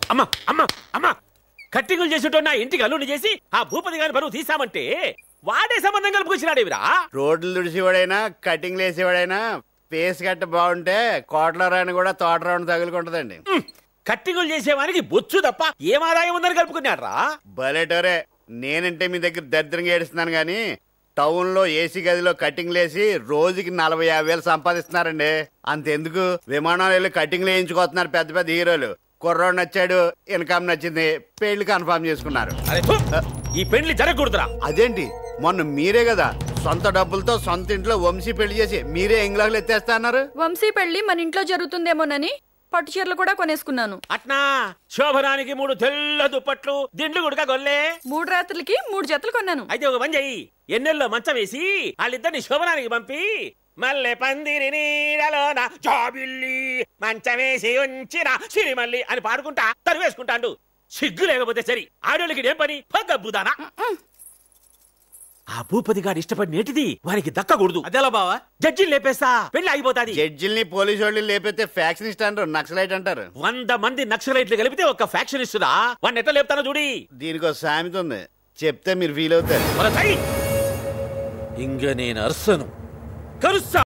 అమ్మా అమ్మా అమ్మా కట్టింగులు చేసేటో నా ఇంటికి అల్లుని చేసి ఆ భూపతి గారి బరువు తీసామంటే వాడే సంబంధం కలుపుకొచ్చినాడేవిరా రోడ్లు తుడిసేవాడైనా కటింగ్లు వేసేవాడైనా ఫేస్ కట్ట బాగుంటే కోట్ల రాని కూడా తోట రాని తగులుకుంటదండి కట్టింగులు చేసేవానికి బొచ్చు తప్ప ఏం ఆదాయం ఉందని కలుపుకున్నాడ్రా భలేటోరే నేనంటే మీ దగ్గర దరిద్రంగా ఏడుస్తున్నాను కానీ టౌన్ లో ఏసీ గదిలో కటింగ్లు వేసి రోజుకి నలభై యాభై వేలు సంపాదిస్తున్నారండి అంతెందుకు విమానాలు వెళ్ళి కటింగ్లు వేయించుకోతున్నారు పెద్ద పెద్ద హీరోలు కుర్రోడు నచ్చాడు ఇన్కమ్ నచ్చింది పెళ్లి కన్ఫర్మ్ చేసుకున్నారు అరే థు, ఈ పెళ్లి జరగకూడదురా అదేంటి మొన్న మీరే కదా సొంత డబ్బులతో సొంత ఇంట్లో వంశీ పెళ్లి చేసి మీరే ఇంగ్లాండ్లో ఎత్తేస్తా అన్నారు వంశీ పెళ్లి మన ఇంట్లో జరుగుతుందేమోనని పట్టు చీరలు కూడా కొనేసుకున్నాను అట్నా శోభనానికి మూడు తెల్ల దుప్పట్లు దిండ్లు గుడక గొల్లే మూడు రాత్రులకి మూడు జతలు కొన్నాను అయితే ఒక పని చెయ్యి ఎన్నెల్లో మంచం వేసి వాళ్ళిద్దరిని శోభనానికి పంపి మల్లె పందిరి నీడలోన జాబిల్లి మంచమేసి ఉంచిన సిరిమల్లి అని పాడుకుంటా తరివేసుకుంటాండు సిగ్గు లేకపోతే సరి ఆడోళ్ళకి ఏం పని గబ్బుదానా ఆ భూపతి గారు ఇష్టపడి నేటిది వారికి దక్కకూడదు అదేలా బావా జడ్జిని లేపేస్తా పెళ్లి ఆగిపోతాది జడ్జిల్ని పోలీసు వాళ్ళు లేపితే ఫ్యాక్షనిస్ట్ అంటారు నక్సలైట్ అంటారు వంద మంది నక్సలైట్లు కలిపితే ఒక ఫ్యాక్షన్ ఇస్తుందా వాడిని ఎట్లా లేపుతానో చూడి దీనికి ఒక సామెత ఉంది చెప్తే మీరు ఫీల్ అవుతారు మన తై ఇంక నేను అర్సను కరుస్తా